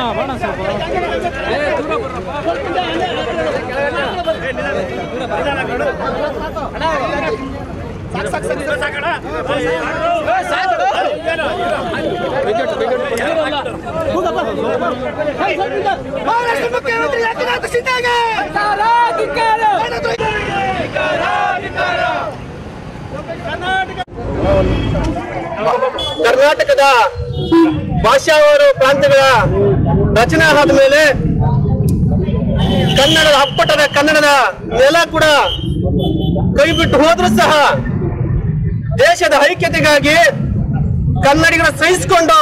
ಮಹಾರಾಷ್ಟ್ರ ಮುಖ್ಯಮಂತ್ರಿ ಏಕನಾಥ ಶಿಂದೆಗೆ ಕರ್ನಾಟಕದ ಭಾಷಾವಾರು ಪ್ರಾಂತ್ಯಗಳ ರಚನೆ ಆದ ಮೇಲೆ ಕನ್ನಡದ ಅಪ್ಪಟದ ಕನ್ನಡದ ನೆಲ ಕೂಡ ಕೈ ಬಿಟ್ಟು ಹೋದ್ರೂ ಸಹ ದೇಶದ ಐಕ್ಯತೆಗಾಗಿ ಕನ್ನಡಿಗರ ಸಹಿಸಿಕೊಂಡು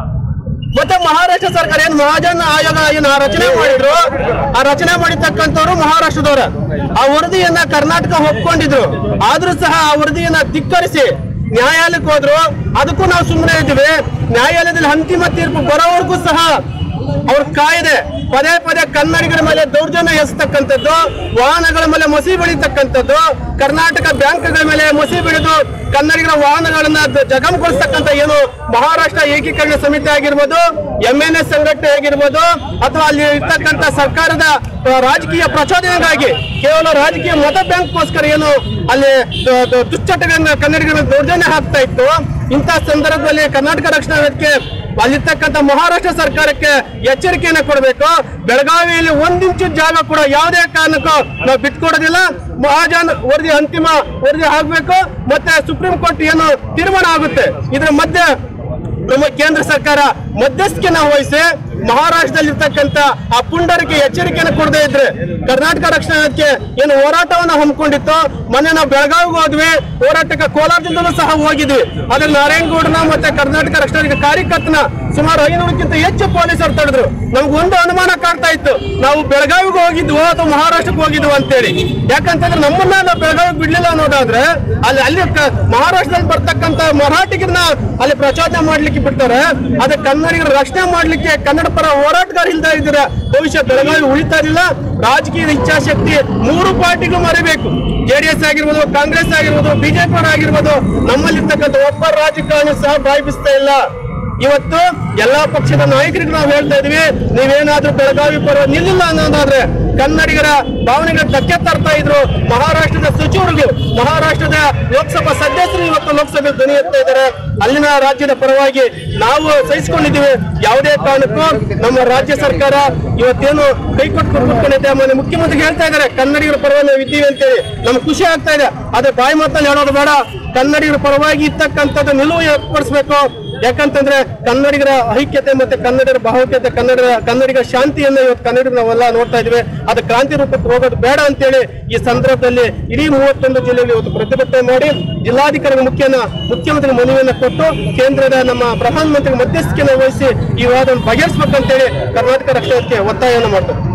ಮತ್ತೆ ಮಹಾರಾಷ್ಟ್ರ ಸರ್ಕಾರ ಏನ್ ಮಹಾಜನ್ ಆಯೋಗ ಏನ್ ಆ ರಚನೆ ಮಾಡಿದ್ರು ಆ ರಚನೆ ಮಾಡಿರ್ತಕ್ಕಂಥವ್ರು ಮಹಾರಾಷ್ಟ್ರದವ್ರ ಆ ವರದಿಯನ್ನ ಕರ್ನಾಟಕ ಒಪ್ಕೊಂಡಿದ್ರು ಆದ್ರೂ ಸಹ ಆ ವರದಿಯನ್ನ ಧಿಕ್ಕರಿಸಿ ನ್ಯಾಯಾಲಯಕ್ಕೆ ಹೋದ್ರು ಅದಕ್ಕೂ ನಾವು ಸುಮ್ಮನೆ ಇದ್ದೀವಿ ನ್ಯಾಯಾಲಯದಲ್ಲಿ ಅಂತಿಮ ತೀರ್ಪು ಬರೋವರೆಗೂ ಸಹ ಅವ್ರ ಕಾಯ್ದೆ ಪದೇ ಪದೇ ಕನ್ನಡಿಗರ ಮೇಲೆ ದೌರ್ಜನ್ಯ ಎಸತಕ್ಕಂಥದ್ದು ವಾಹನಗಳ ಮೇಲೆ ಮಸಿ ಬೆಳೀತಕ್ಕಂಥದ್ದು ಕರ್ನಾಟಕ ಬ್ಯಾಂಕ್ಗಳ ಮೇಲೆ ಮಸಿ ಬೆಳೆದು ಕನ್ನಡಿಗರ ವಾಹನಗಳನ್ನ ದ- ಜಖಂಗೊಳಿಸ್ತಕ್ಕಂಥ ಏನು ಮಹಾರಾಷ್ಟ್ರ ಏಕೀಕರಣ ಸಮಿತಿ ಆಗಿರ್ಬೋದು ಎಂ ಎನ್ ಎಸ್ ಸಂಘಟನೆ ಆಗಿರ್ಬೋದು ಅಥವಾ ಅಲ್ಲಿ ಇರ್ತಕ್ಕಂಥ ಸರ್ಕಾರದ ಆ, ರಾಜಕೀಯ ಪ್ರಚೋದನೆಗಾಗಿ ಕೇವಲ ರಾಜಕೀಯ ಮತ ಬ್ಯಾಂಕ್ಗೋಸ್ಕರ ಏನು ಅಲ್ಲಿ ದ- ದ- ದುಶ್ಚಟಗಳನ್ನ ಕನ್ನಡಿಗರ ಮೇಲೆ ದೌರ್ಜನ್ಯ ಹಾಕ್ತಾ ಇತ್ತು ಇಂಥ ಸಂದರ್ಭದಲ್ಲಿ ಕರ್ನಾಟಕ ರಕ್ಷಣಾ ವೇದಿಕೆ ಅಲ್ಲಿರ್ತಕ್ಕಂಥ ಮಹಾರಾಷ್ಟ್ರ ಸರ್ಕಾರಕ್ಕೆ ಎಚ್ಚರಿಕೆಯನ್ನ ಕೊಡಬೇಕು ಬೆಳಗಾವಿಯಲ್ಲಿ ಒಂದಿಂಚು ಜಾಗ ಕೂಡ ಯಾವುದೇ ಕಾರಣಕ್ಕೂ ನಾವು ಬಿಟ್ಕೊಡೋದಿಲ್ಲ ಮಹಾಜನ್ ವರದಿ ಅಂತಿಮ ವರದಿ ಆಗ್ಬೇಕು ಮತ್ತೆ ಸುಪ್ರೀಂ ಕೋರ್ಟ್ ಏನು ತೀರ್ಮಾನ ಆಗುತ್ತೆ ಇದ್ರ ಮಧ್ಯೆ ನಮ್ಮ ಕೇಂದ್ರ ಸರ್ಕಾರ ಮಧ್ಯಸ್ಥಿಕೆನ ವಹಿಸಿ ಮಹಾರಾಷ್ಟ್ರದಲ್ಲಿರ್ತಕ್ಕಂಥ ಆ ಪುಂಡರಿಗೆ ಎಚ್ಚರಿಕೆಯನ್ನು ಕೊಡದೇ ಇದ್ರೆ ಕರ್ನಾಟಕ ರಕ್ಷಣಾ ವೇದಿಕೆ ಏನು ಹೋರಾಟವನ್ನ ಹಮ್ಮಿಕೊಂಡಿತ್ತು ಮೊನ್ನೆ ನಾವು ಬೆಳಗಾವಿಗೆ ಹೋದ್ವಿ ಹೋರಾಟಕ್ಕೆ ಕೋಲಾರದಿಂದಲೂ ಸಹ ಹೋಗಿದ್ವಿ ಅದ್ರ ನಾರಾಯಣಗೌಡನ ಮತ್ತೆ ಕರ್ನಾಟಕ ರಕ್ಷಣಾ ವೇದಿಕೆ ಕಾರ್ಯಕರ್ತನ ಸುಮಾರು ಐನೂರಕ್ಕಿಂತ ಹೆಚ್ಚು ಪೊಲೀಸರು ತಡೆದ್ರು ನಮ್ಗೆ ಒಂದು ಅನುಮಾನ ಕಾಡ್ತಾ ಇತ್ತು ನಾವು ಬೆಳಗಾವಿಗೆ ಹೋಗಿದ್ವು ಅಥವಾ ಮಹಾರಾಷ್ಟ್ರಕ್ಕೆ ಹೋಗಿದ್ವು ಅಂತೇಳಿ ಯಾಕಂತಂದ್ರೆ ನಮ್ಮನ್ನ ನಾವು ಬೆಳಗಾವಿಗೆ ಬಿಡ್ಲಿಲ್ಲ ಅನ್ನೋದಾದ್ರೆ ಅಲ್ಲಿ ಅಲ್ಲಿ ಕ- ಮಹಾರಾಷ್ಟ್ರದಲ್ಲಿ ಬರ್ತಕ್ಕಂತ ಮರಾಠಿಗರನ್ನ ಅಲ್ಲಿ ಪ್ರಚೋದನೆ ಮಾಡ್ಲಿಕ್ಕೆ ಬಿಡ್ತಾರೆ ಅದೇ ಕನ್ನಡಿಗರ ರಕ್ಷಣೆ ಮಾಡ್ಲಿಕ್ಕೆ ಕನ್ನಡ ಪರ ಹೋರಾಟಗಾರ ಇಲ್ದ ಇದ್ರೆ ಭವಿಷ್ಯ ಬೆಳಗಾವಿ ಉಳಿತಾ ಇರಲಿಲ್ಲ ರಾಜಕೀಯದ ಇಚ್ಛಾಶಕ್ತಿ ಮೂರು ಪಾರ್ಟಿಗೂ ಮರಿಬೇಕು ಜೆಡಿಎಸ್ ಆಗಿರ್ಬೋದು ಕಾಂಗ್ರೆಸ್ ಆಗಿರ್ಬೋದು ಬಿಜೆಪಿ ಆಗಿರ್ಬೋದು ನಮ್ಮಲ್ಲಿರ್ತಕ್ಕಂಥ ಒಬ್ಬ ರಾಜಕಾರಣಿ ಸಹ ಬಾಯ್ಬಿಸ್ತಾ ಇಲ್ಲ ಇವತ್ತು ಎಲ್ಲಾ ಪಕ್ಷದ ನಾಯಕರಿಗೆ ನಾವು ಹೇಳ್ತಾ ಇದೀವಿ ನೀವೇನಾದ್ರೂ ಬೆಳಗಾವಿ ಪರ ನಿಲ್ಲಿಲ್ಲ ಅನ್ನೋದಾದ್ರೆ ಕನ್ನಡಿಗರ ಭಾವನೆಗಳ ಧಕ್ಕೆ ತರ್ತಾ ಇದ್ರು ಮಹಾರಾಷ್ಟ್ರದ ಸಚಿವರಿಗೂ ಮಹಾರಾಷ್ಟ್ರದ ಲೋಕಸಭಾ ಸದಸ್ಯರು ಇವತ್ತು ಲೋಕಸಭೆ ಧ್ವನಿ ಎತ್ತಾ ಇದ್ದಾರೆ ಅಲ್ಲಿನ ರಾಜ್ಯದ ಪರವಾಗಿ ನಾವು ಸಹಿಸಿಕೊಂಡಿದ್ದೀವಿ ಯಾವುದೇ ಕಾರಣಕ್ಕೂ ನಮ್ಮ ರಾಜ್ಯ ಸರ್ಕಾರ ಇವತ್ತೇನು ಕೈ ಕೊಟ್ಟು ಕೂತ್ಕೊಂಡಿದೆ ಮೊನ್ನೆ ಮುಖ್ಯಮಂತ್ರಿ ಹೇಳ್ತಾ ಇದ್ದಾರೆ ಕನ್ನಡಿಗರ ಪರವಾಗಿ ನಾವು ಇದ್ದೀವಿ ಅಂತೇಳಿ ನಮ್ಗೆ ಖುಷಿ ಆಗ್ತಾ ಇದೆ ಅದೇ ಬಾಯಿ ಮಾತಲ್ಲಿ ಹೇಳೋದು ಬೇಡ ಕನ್ನಡಿಗರ ಪರವಾಗಿ ಇರ್ತಕ್ಕಂಥದ್ದು ನಿಲುವು ಏರ್ಪಡಿಸ್ಬೇಕು ಯಾಕಂತಂದ್ರೆ ಕನ್ನಡಿಗರ ಐಕ್ಯತೆ ಮತ್ತೆ ಕನ್ನಡಿಗರ ಭಾವೈಕ್ಯತೆ ಕನ್ನಡ ಕನ್ನಡಿಗರ ಶಾಂತಿಯನ್ನ ಇವತ್ತು ಕನ್ನಡಿಗರು ನಾವೆಲ್ಲ ನೋಡ್ತಾ ಇದ್ವಿ ಅದು ಕ್ರಾಂತಿ ರೂಪಕ್ಕೆ ಹೋಗೋದು ಬೇಡ ಅಂತೇಳಿ ಈ ಸಂದರ್ಭದಲ್ಲಿ ಇಡೀ ಮೂವತ್ತೊಂದು ಜಿಲ್ಲೆಯಲ್ಲಿ ಇವತ್ತು ಪ್ರತಿಭಟನೆ ಮಾಡಿ ಜಿಲ್ಲಾಧಿಕಾರಿ ಮುಖ್ಯನ ಮುಖ್ಯಮಂತ್ರಿ ಮನವಿಯನ್ನ ಕೊಟ್ಟು ಕೇಂದ್ರದ ನಮ್ಮ ಪ್ರಧಾನಮಂತ್ರಿ ಮಧ್ಯಸ್ಥಿಕೆಯನ್ನು ವಹಿಸಿ ಈ ವಾದವನ್ನು ಬಗೆಹರಿಸಬೇಕಂತೇಳಿ ಕರ್ನಾಟಕ ರಕ್ಷಣೆಗೆ ಒತ್ತಾಯವನ್ನು ಮಾಡ್ತಾರೆ